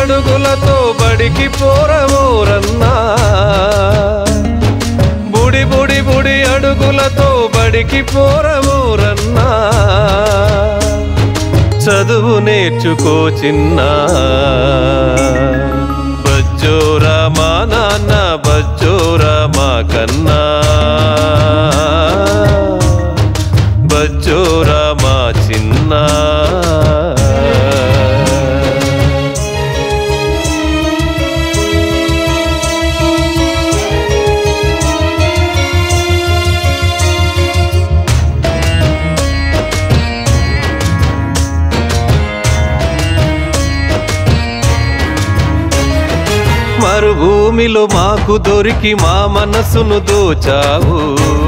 అడుగులతో బడికి పోరవోరన్నా బుడి బుడి బుడి అడుగులతో బడికి పోరవోరన్నా చదువు నేర్చుకో చిన్నా బజ్జోరా మా నాన్న బజ్జోరా మా కన్నా బజ్జోరా మా చిన్నా మరుభూమిలో మాకు దొరికి మా మనసును దోచావు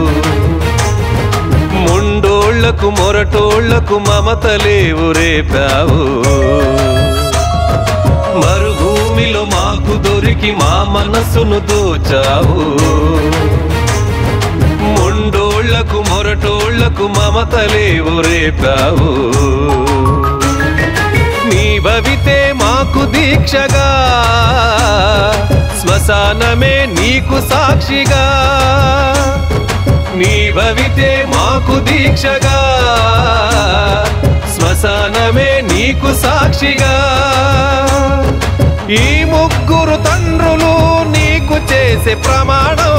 ముండోళ్లకు మొరటోళ్లకు మమతలేవు రేపావు మరుభూమిలో మాకు దొరికి మా మనసును దోచావు ముండోళ్లకు మొరటోళ్లకు మమతలేవు రేపావు నీ భవితే మాకు దీక్షగా శ్మశానమే నీకు సాక్షిగా నీ భవితే మాకు దీక్షగా శ్మశానమే నీకు సాక్షిగా ఈ ముగ్గురు తండ్రులు నీకు చేసే ప్రమాణం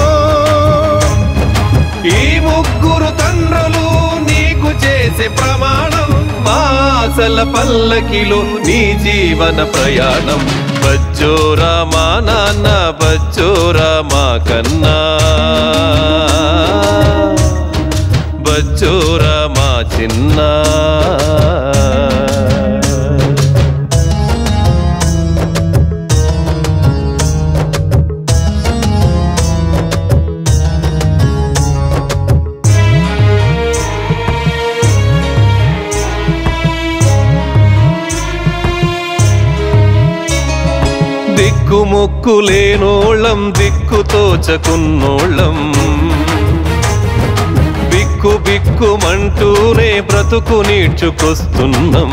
ఈ ముగ్గురు తండ్రులు నీకు చేసే ప్రమాణం మాసల పల్లకిలో నీ జీవన ప్రయాణం బజ్జోరా మా నాన్న బజ్జోరా మా కన్నా బజ్జోరా మా చిన్నా దిక్కు మొక్కు లేనోళ్ళం దిక్కు తోచకున్నోళ్ళం బిక్కు బిక్కుమంటూనే బ్రతుకు నీడ్చుకొస్తున్నాం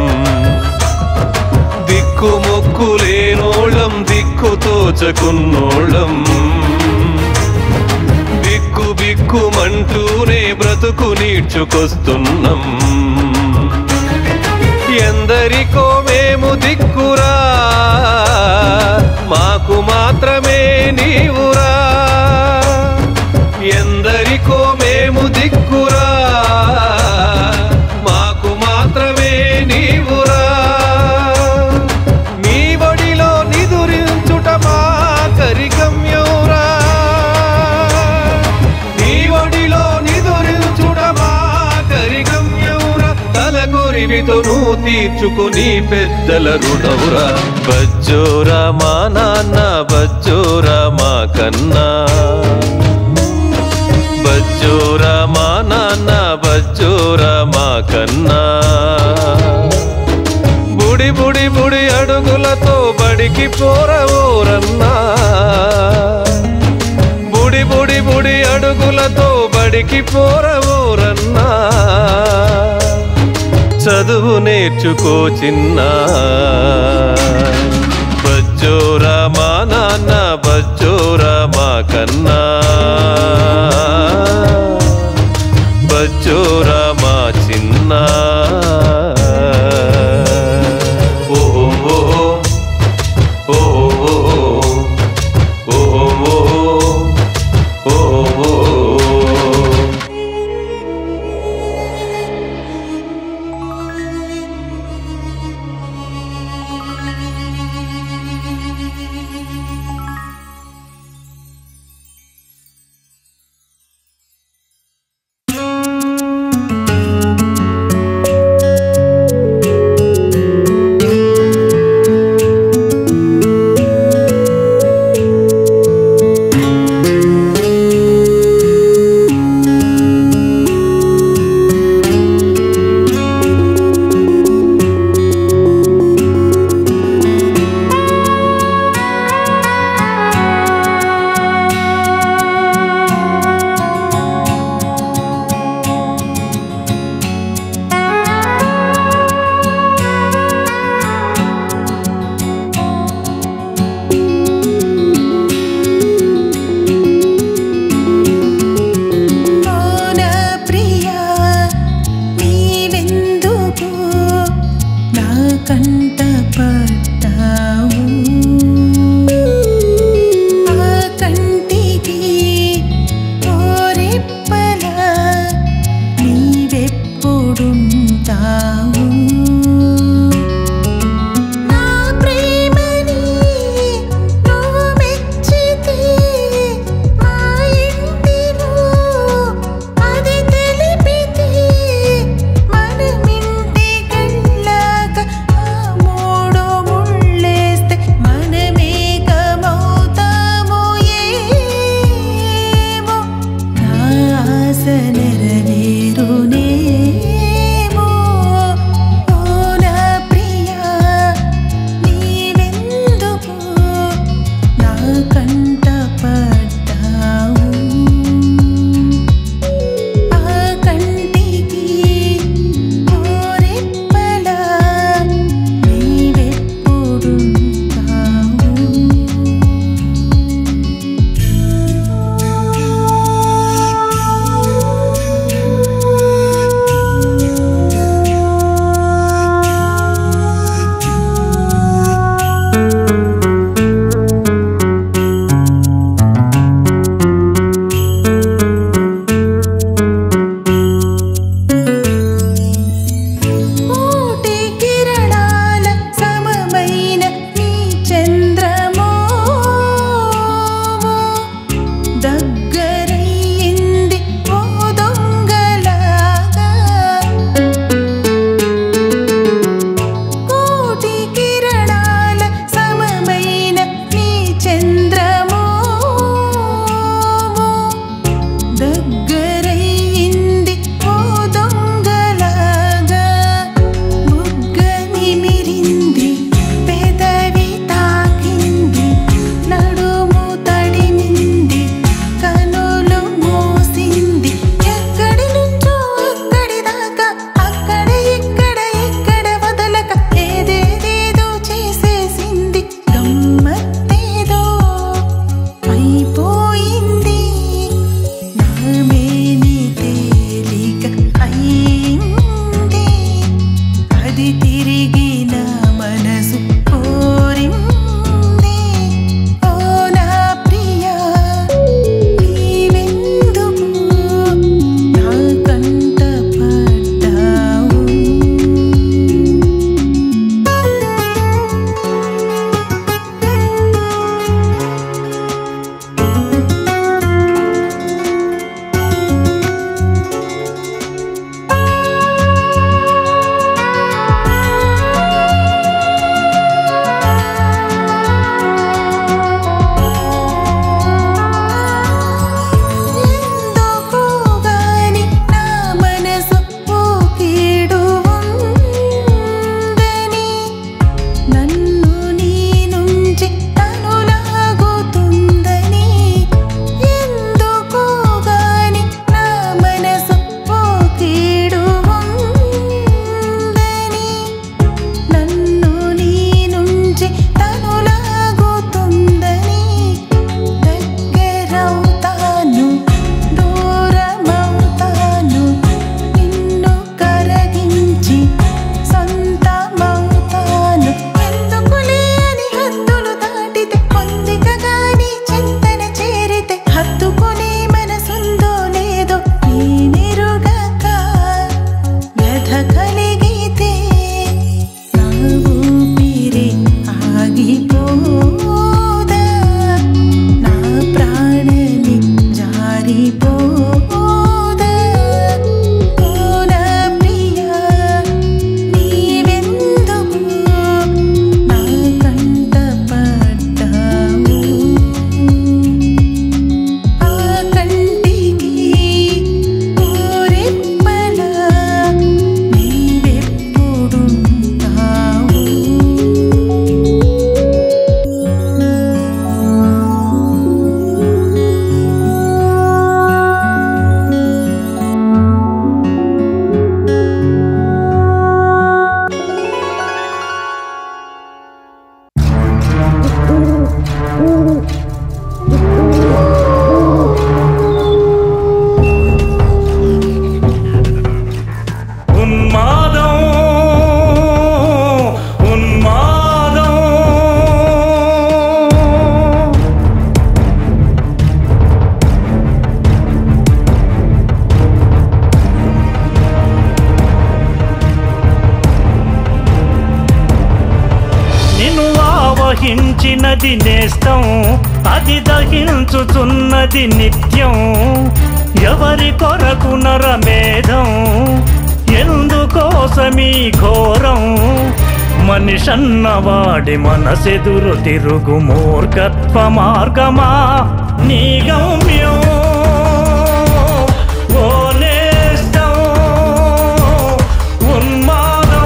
దిక్కు మొక్కు లేనోళ్ళం దిక్కు తోచకున్నోళ్ళం బిక్కు బిక్కుమంటూనే బ్రతుకు నీడ్చుకొస్తున్నాం ఎందరికో మేము దిక్కురా మాకు మాత్రమే నీవురా ఎందరికో మేము దిక్కురా మాకు మాత్రమే నీవురా నీ ఒడిలో నిదురించుట మా కరిగమ్యౌరా నీ ఒడిలో నిదురించుట మా కరిగమ్యౌరా తల కొరివితో నువ్వు తీర్చుకుని పెద్దల రుణవురా బజ్జోరా మా నాన్న బజ్జోరా మా కన్నా బజ్జోరా మా నాన్న బజ్జోరా మా కన్నా బుడి బుడి బుడి అడుగులతో బడికి పోరవోరన్నా బుడి బుడి బుడి అడుగులతో బడికి పోరవోరన్నా చదువు నేర్చుకో చిన్నా బజ్జోరా మా నాన్న బజ్జోరా మా కన్నా బజ్జోరా మా చిన్నా ఓ ఓ ఓ ఓ ఓ ఓ ఓ కంట పడ్డావు ఆ కంటికి ఓరెప్పల నీవెప్పుడుంటావు నా ప్రేమని నువ్వు మెచ్చితే మా ఇంటిలో అది తెలిపితే మనమింటి కళ్ళాక ఆ మూడు దహించినది నేస్తం అది దహించుచున్నది నిత్యం ఎవరి కొరకు నరమేధం ఎందుకోసమీ ఘోరం మనిషన్నవాడి మనసెదురు తిరుగు మూర్ఖత్వ మార్గమా నీ గమ్యం ఓ నేస్తం ఉన్మాదం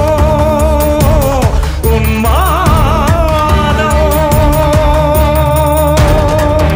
ఉన్మాదం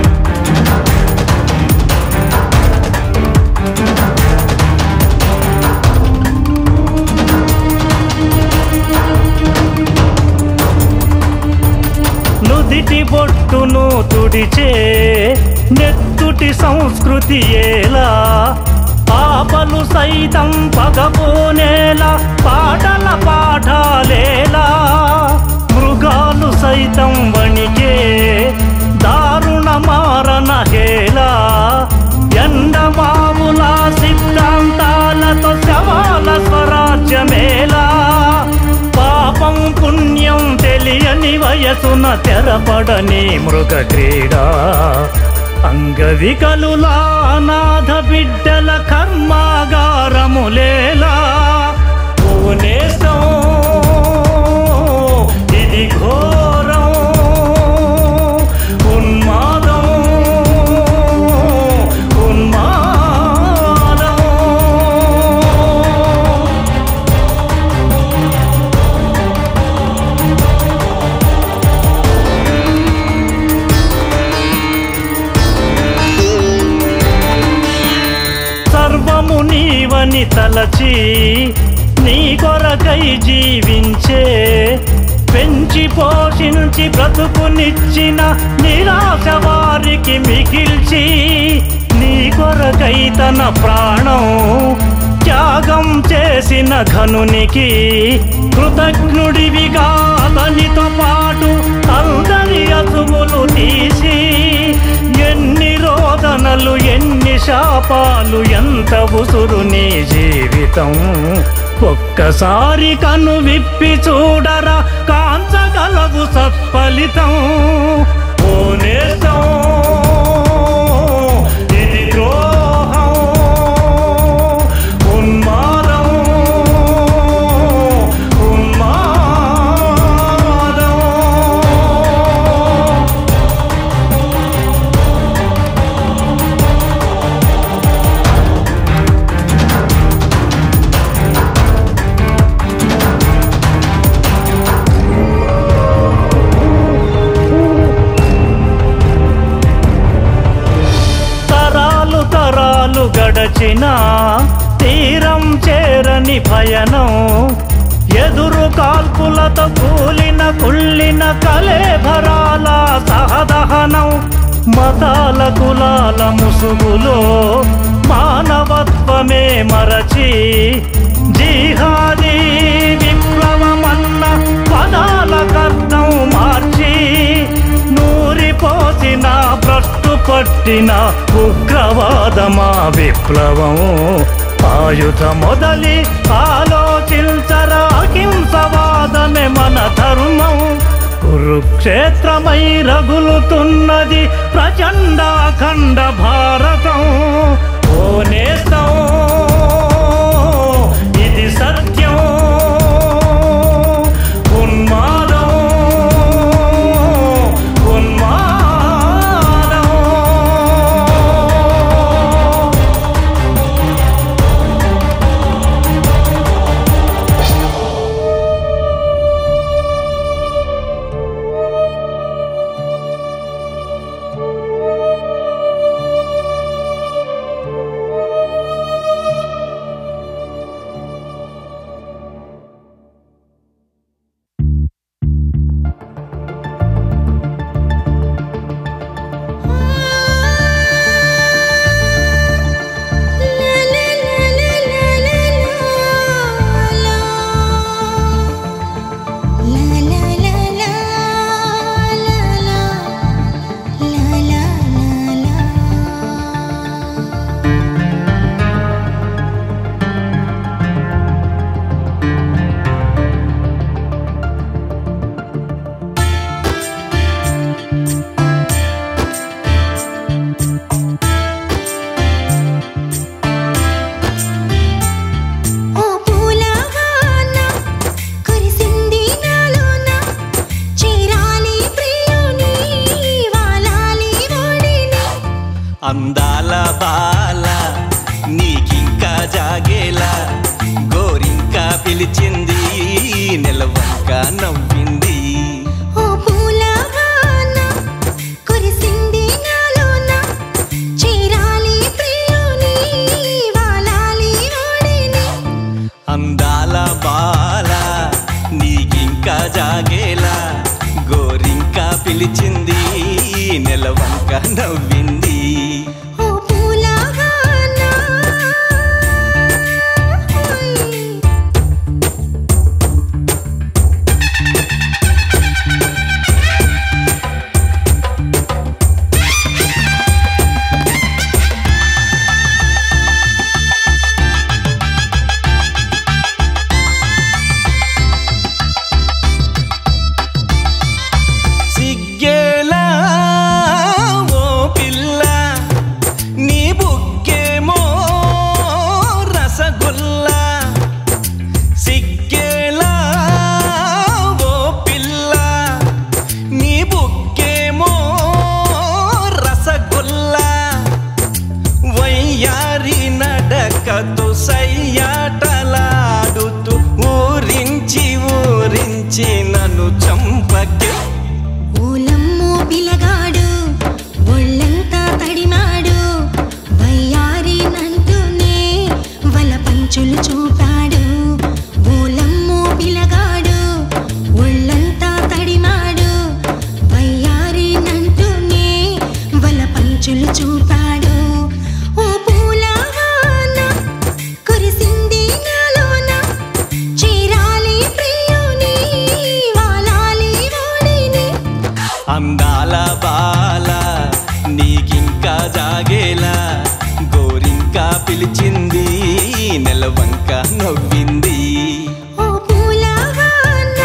నుదిటి బొట్టును తుడిచే నెత్తుటి సంస్కృతి ఏలా పాపలు సైతం పగపోనేలా పాటల పాఠాలేలా మృగాలు సైతం వణికే దారుణ మారణ హేలా ఎండమావుల సిద్ధాంతాలతో శవాల స్వరాజ్యమేలా పాపం పుణ్యం తెలియని వయసున తెరపడని మృగ క్రీడ అంగవికలులా అనాథ బిడ్డల కర్మాగారములేలా పూనేశం ఇది ఘోరం ఉన్మాదం ఉన్మాదం సర్వము నీవని తలచి నీ కొరకై జీవించే పెంచి పోషించి బ్రతుకునిచ్చిన నిరాశ వారికి మిగిల్చి నీ కొరకై తన ప్రాణం త్యాగం చేసిన ఘనునికి కృతజ్ఞుడివిగా అతనితో పాటు అందరి అసువులు తీసి ఎన్ని రోదనలు ఎన్ని శాపాలు ఎంత ఉసురు నీ జీవితం ఒక్కసారి కను విప్పి చూడరా కాంచగలవు సత్ఫలితం ఓ నేస్తం ఇది ద్రోహం ఉన్మాదం ఉన్మాదం తరాలు తరాలు గడచిన తీరం చేరని భయనం ఎదురు కాల్పులతో కూలిన కుళ్ళిన కలేభరాల సహదహనం మతాల కులాల ముసుగులో మానవత్వమే మరచి జిహాదీ విప్లవమన్న పదాల కర్తం మార్చి నూరిపోసిన భ్రష్టు పట్టిన ఉగ్రవాదమా విప్లవం ఆయుధ మొదలి ఆలోచించరా అహింసవాదమే మన ధర్మం కురుక్షేత్రమై రగులుతున్నది ప్రచండ అఖండ భారతం ఓ నేస్తం ఇది సత్యం ఉన్మాదం ఉన్మాదం అందాల బాల నీకింకా జాగేలా గోరింకా పిలిచింది నెలవంక నవ్వింది ఓ పూలవాన కురిసింది నాలోన చీరాలి ప్రియుని వాలాలి ఓడిని అందాల బాల నీకింకా జాగేలా గోరింకా పిలిచింది నెలవంక నవ్వింది ఓ పూలవాన ఓయ్ సిగ్గేలా ఓ పిల్ల నీ బుక్కేమో రసగుల్లా సిగ్గేలా ఓ పిల్ల నీ బుక్కేమో రసగుల్లా వయ్యారి నడకతో సయ్యాటలాడుతూ ఊరించి ఊరించి నన్ను చంపకే ఓలమ్మో పిలగాడు ఒళ్ళంతా తడిమాడు వయ్యారి నంటూనే వల పంచులు చూపాడు ఓలమ్మో పిలగాడు ఒళ్ళంతా తడిమాడు వయ్యారి నంటూనే వల పంచులు చూపాడు ఓ పూలవాన కురిసింది నాలోన చీరాలి ప్రియుని వాలాలి ఓడిని అందాల బాల నీకింకా జాగేలా గోరింకా పిలిచింది నెలవంక నవ్వింది ఓ పూలవాన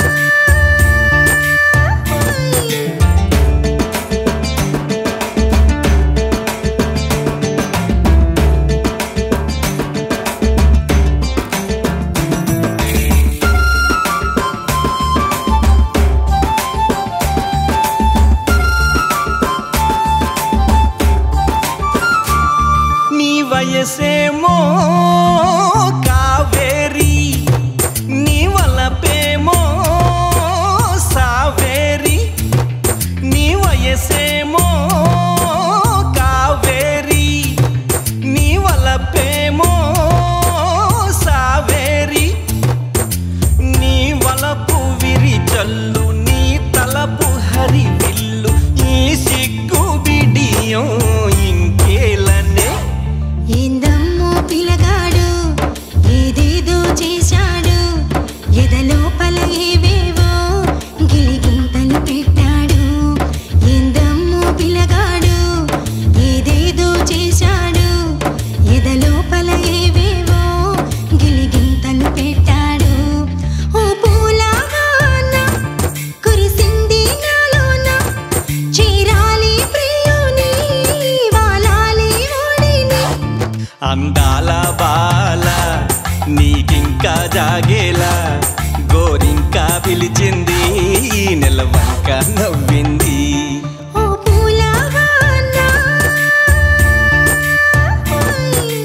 నీ వయసేమో కావేరి నీ వలపేమో సావేరి నీ వయసేమో కావేరి నీ వలపేమో సావేరి నీ వలపు విరి చల్లు నీ తలపు హరి విల్లు ఈ సిగ్గు బిడియం ఇంకేలనే ఏందమ్మో పిలగాడు ఏదేదో చేశాడు ఎదలోపల ఏవేవో గిలిగింతలు పెట్టాడు ఏందమ్మో పిలగాడు ఏదేదో చేశాడు ఎదలోపల ఏవేవో గిలిగింతలు పెట్టాడు ఓ పూలవాన కురిసింది నాలోన చీరాలి ప్రియుని వాలాలి ఓడిని అందాల బాల నీకింకా జాగేలా గోరింకా పిలిచింది నెలవంక నవ్వింది ఓ పూలవాన ఓయ్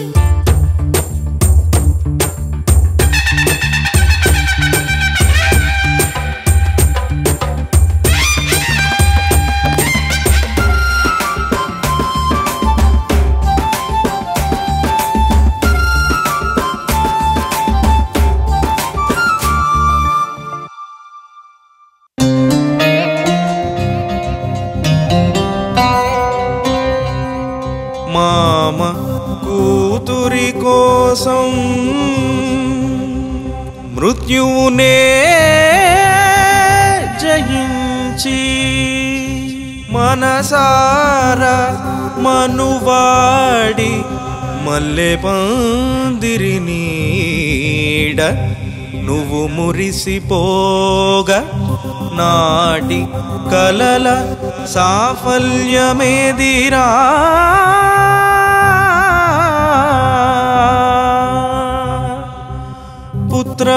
మామ కూతురి కోసం మృత్యువునే జయించి మనసార మనువాడి మల్లె పందిరి నీడ నువ్వు మురిసిపోగా నాటి కలల సాఫల్యమేదిరా పుత్ర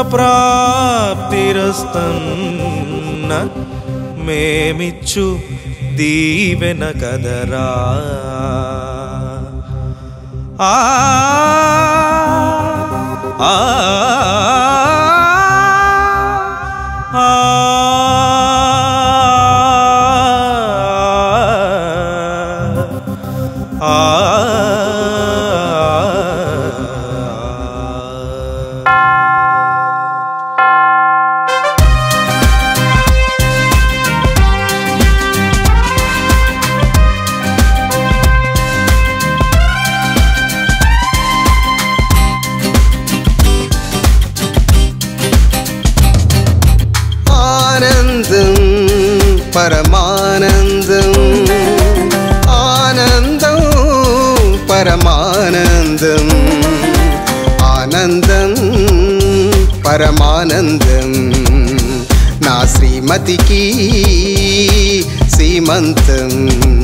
ప్రాప్తిరస్తన్న మేమిచ్చు దీవెన కదరా ఆ ఆ ఆ ఆనందం పరమానందం ఆనందం పరమానందం ఆనందం పరమానందం నా శ్రీమతికి సీమంతం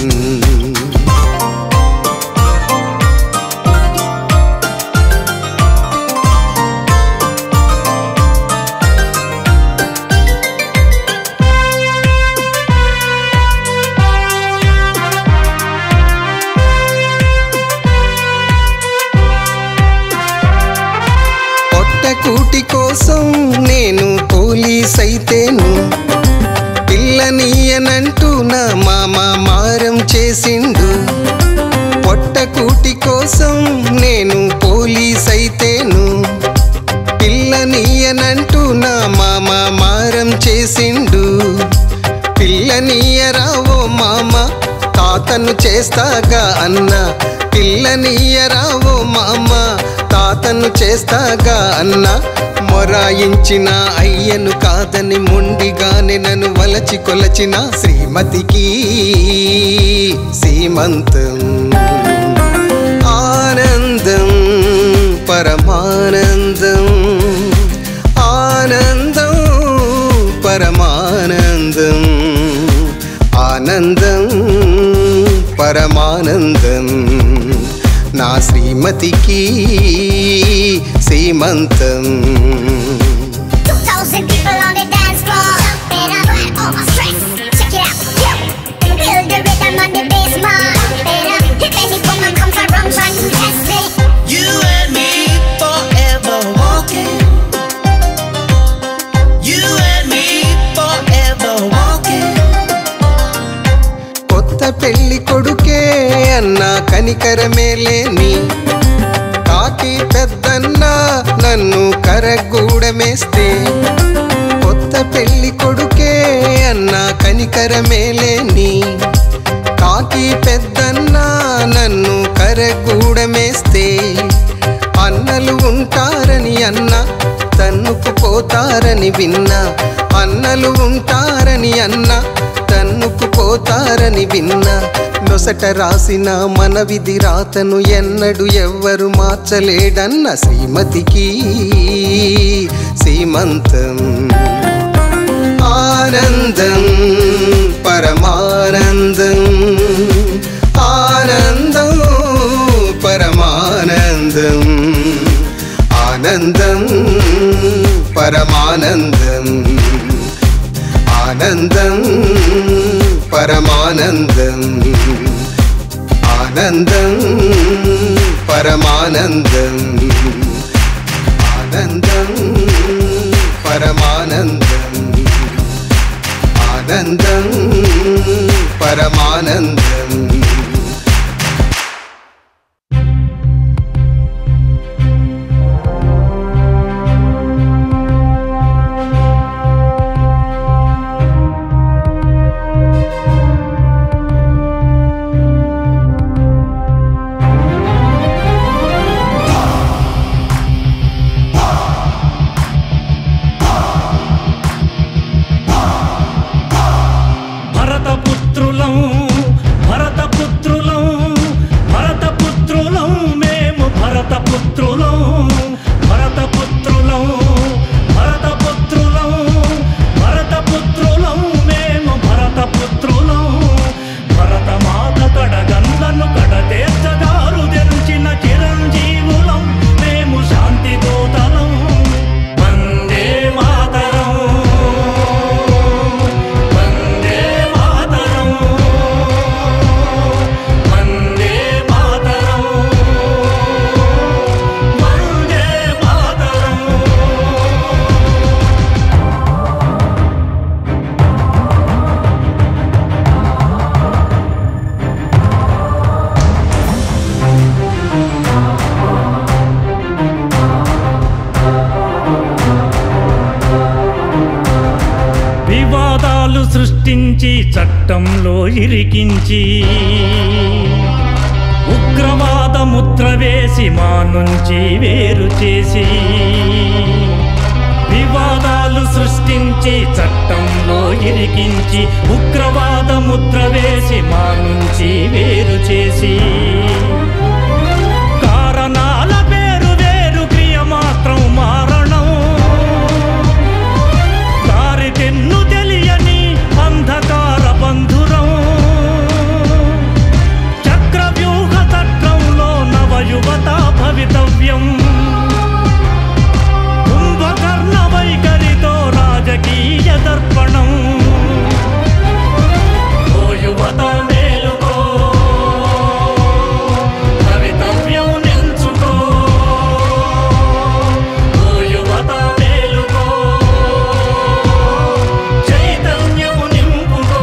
పొట్టకూటి కోసం నేను పోలీస్ అయితేను పిల్లనీయనంటూ నా మామ మారం చేసిండు పొట్టకూటి కోసం నేను పోలీస్ అయితేను పిల్లనీయనంటూ నా మామ మారం చేసిండు పిల్లనీయరావో మామ తాతను చేస్తాగా అన్న పిల్లనీయరావో మామ తాతను చేస్తాగా అన్న మొరాయించిన అయ్యను కాదని మొండిగానే నన్ను వలచి కొలచిన శ్రీమతికి సీమంతం ఆనందం పరమానందం ఆనందం పరమానందం ఆనందం పరమానందం నా శ్రీమతికి సీమంతం 2,000 people on the dance floor. Jumping up, all my stress. Check it out, yeah. Feel the rhythm on the bass, man. Jumping up. If any woman comes around trying to test me, You and me forever walking. You and me forever walking. కొత్త పెళ్లి కొడుకే అన్న కనికరమే లేని కాకి పెద్దన్న నన్ను కరగూడమేస్తే కొత్త పెళ్లి కొడుకే అన్న కనికరమే లేని కాకి పెద్దన్న నన్ను కరగూడమేస్తే అన్నలు ఉంటారని అన్న తన్నుకు పోతారని విన్నా అన్నలు ఉంటారని అన్న తన్నుకు పోతారని విన్నా నొసట రాసిన మన విధి రాతను ఎన్నడు ఎవ్వరు మార్చలేడన్న శ్రీమతికి సీమంతం ఆనందం పరమానందం ఆనందం పరమానందం ఆనందం పరమానందం ఆనందం పరమానందం ఆనందం పరమానందం ఆనందం పరమానందం ఆనందం పరమానందం భరతపుత్రులం భరత వివాదాలు సృష్టించి చట్టంలో ఇరికించి ఉగ్రవాద ముద్ర వేసి మా నుంచి వేరు చేసి వివాదాలు సృష్టించి చట్టంలో ఇరికించి ఉగ్రవాద ముద్ర వేసి మా నుంచి వేరు చేసి కారణాల పేరు వేరు క్రియ మాత్రం మారణం దారి తెన్ను తెలియని అంధకార బంధురం చక్రవ్యూహ చక్రంలో నవయువత భవితవ్యం కుంభకర్ణ వైఖరితో రాజకీయ దర్పణం ఓ యువత మేలుకో భవితవ్యం నిల్చుకో ఓ యువత మేలుకో చైతన్యము నింపుకో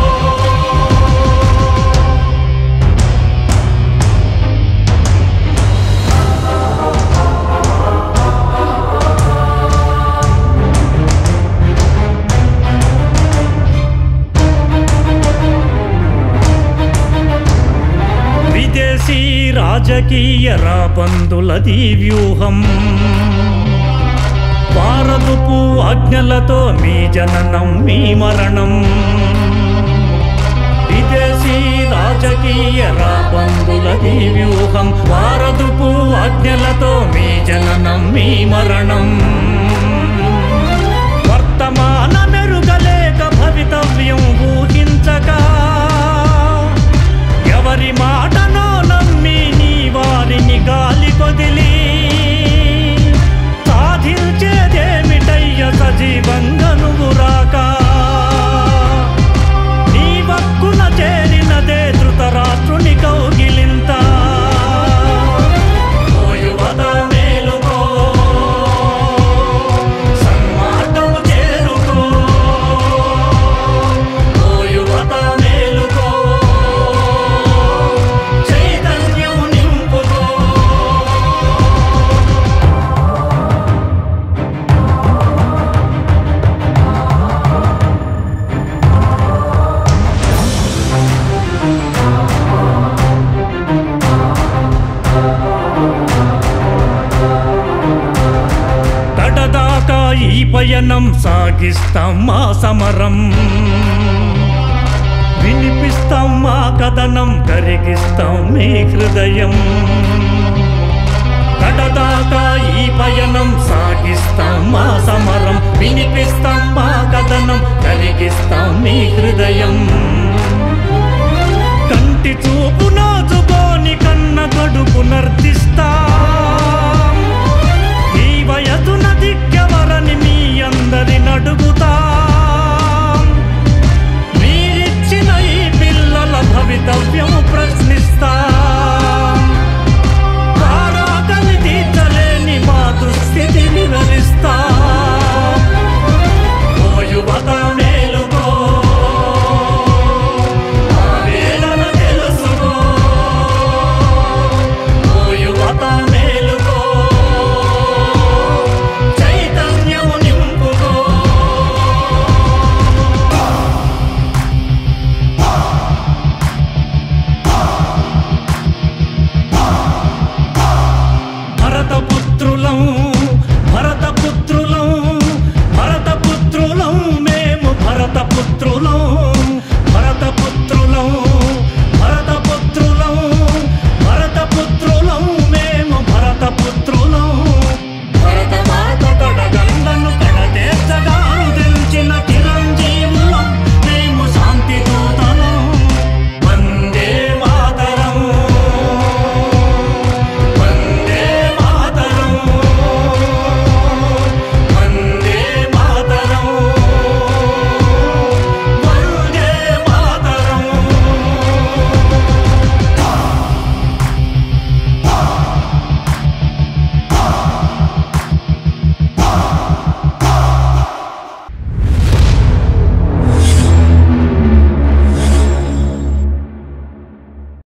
విదేశీ రాజకీయ రాబందులది వ్యూహం పారదుపు ఆజ్ఞలతో మీ జననం మీ మరణం విదేశీ రాజకీయ రాబందులది వ్యూహం పారదుపు ఆజ్ఞలతో మీ జననం మీ మరణం వర్తమాన మెరుగలేక భవితవ్యం ఊహించక ఎవరి మాటనో నమ్మి నీ వారిని గాలి కొదిలి సాధించేదేమిటయ్య సజీవంగా నువ్వు రాక నీ వక్కున చేరినదే ధృతరాష్ట్రుని కౌగిలింత ఓ యువత మేలుకో సన్మార్గము చేరుకో ఓ యువత మేలుకో చైతన్యము నింపుకో కడదాకా ఈ పయనం సాగిస్తాం మా సమరం వినిపిస్తాం మా కథనం కరిగిస్తాం మీ హృదయం కడదాకా ఈ పయనం సాగిస్తాం మా సమరం వినిపిస్తాం మా కథనం కరిగిస్తాం మీ హృదయం కంటి చూపు నోచుకోని కన్న కడుపు నర్తిస్తా